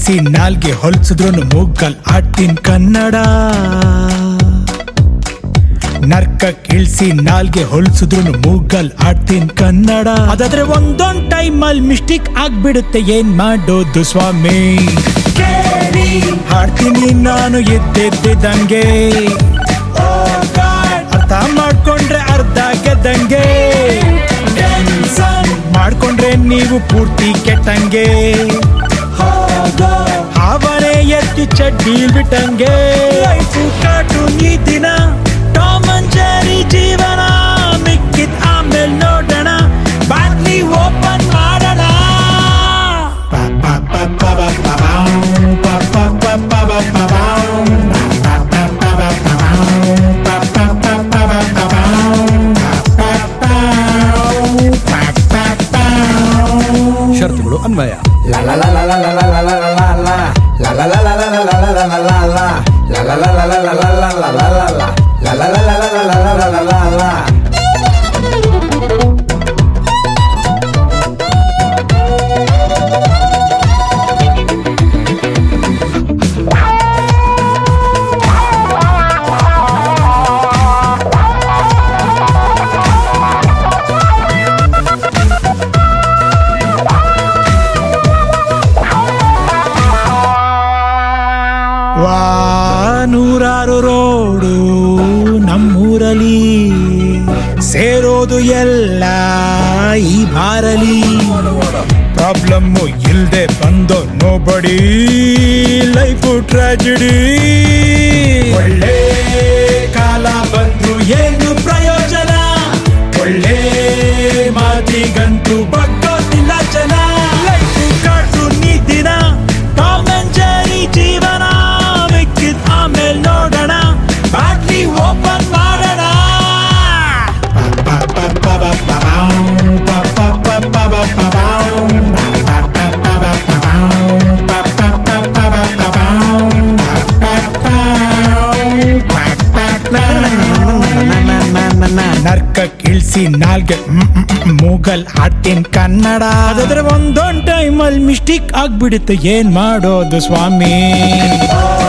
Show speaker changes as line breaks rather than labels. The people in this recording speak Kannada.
ಇಳ್ಸಿ ನಾಲ್ಗೆ ಹೊಲ್ಸಿದ್ರು ಮೂಗಲ್ ಆಡ್ತೀನ್ ಕನ್ನಡ ನರ್ಕಕ್ ಇಳ್ಸಿ ನಾಲ್ಗೆ ಹೊಲ್ಸಿದ್ರು ಮೂಗಲ್ ಆಡ್ತೀನ್ ಕನ್ನಡ ಅದಾದ್ರೆ ಒಂದೊಂದ್ ಟೈಮ್ ಅಲ್ಲಿ ಮಿಸ್ಟೇಕ್ ಆಗ್ಬಿಡುತ್ತೆ ಏನ್ ಮಾಡೋದು ಸ್ವಾಮಿ ಕೇಳಿ ಹಾಡ್ತೀನಿ ನಾನು ಎದ್ದೆದ್ದಿದ್ದಂಗೆ ಅರ್ಥ ಮಾಡ್ಕೊಂಡ್ರೆ ಅರ್ಧ ಗೆದ್ದಂಗೆ ಟೆನ್ಷನ್ ಮಾಡ್ಕೊಂಡ್ರೆ ನೀವು ಪೂರ್ತಿ ಕೆಟ್ಟಂಗೆ ಹಾವನೆ ಎತ್ತಿ ಚಡ್ಡೀಲ್ ಬಿಟ್ಟಂಗೆ ಲೈಫು ಕಾಟು ಈ ದಿನ ಟಾಮ್ ಅಂಡ್ ಜೆರಿ ಜೀವನ ಮಿಕ್ಕಿದ್ ಆಮೇಲೆ ನೋಡೋಣ ಬಾಟ್ಲಿ ಓಪನ್ ಮಾಡೋಣ
ಷರತ್ತುಗಳು ಅನ್ವಯ
ವಾ ನೂರಾರು ರೋಡು ನಮ್ಮೂರಲ್ಲಿ ಸೇರೋದು ಎಲ್ಲ ಈ ಬಾರಲಿ ಪ್ರಾಬ್ಲಮ್ಮು ಇಲ್ದೆ ಬಂದೋ ನೋಬಡಿ ಲೈಫು ಟ್ರಾಜಿಡಿ ಒಳ್ಳೆ ಕಾಲ ಬಂದ್ರು ಏನು ಪ್ರಯೋಜನ ಒಳ್ಳೆ ಮಾತಿಗಂತೂ ಬಗ್ಗೋದಿಲ್ಲ ಜನ ಲೈಫು ಕಾಟು ನೀ ದಿನ ಟಾಮ್ ಅಂಡ್ ಜೆರಿ ಜೀವನ ಮಿಕ್ಕಿದ್ ಆಮೇಲೆ ನೋಡೋಣ ಬಾಟ್ಲಿ ಓಪನ್ ಮಾಡೋಣ ನರ್ಕಕ್ ಇಳ್ಸಿ ನಾಲ್ಗೆ ಮ್, ಮ್, ಮ್, ಮೂಗಲ್ ಆಡ್ತೀನಿ ಕನ್ನಡ ಅದಾದ್ರೆ ಒಂದೊಂದ್ ಟೈಮ್ ಅಲ್ಲಿ ಮಿಸ್ಟೇಕ್ ಆಗ್ಬಿಡುತ್ತೆ ಏನ್ ಮಾಡೋದು ಸ್ವಾಮಿ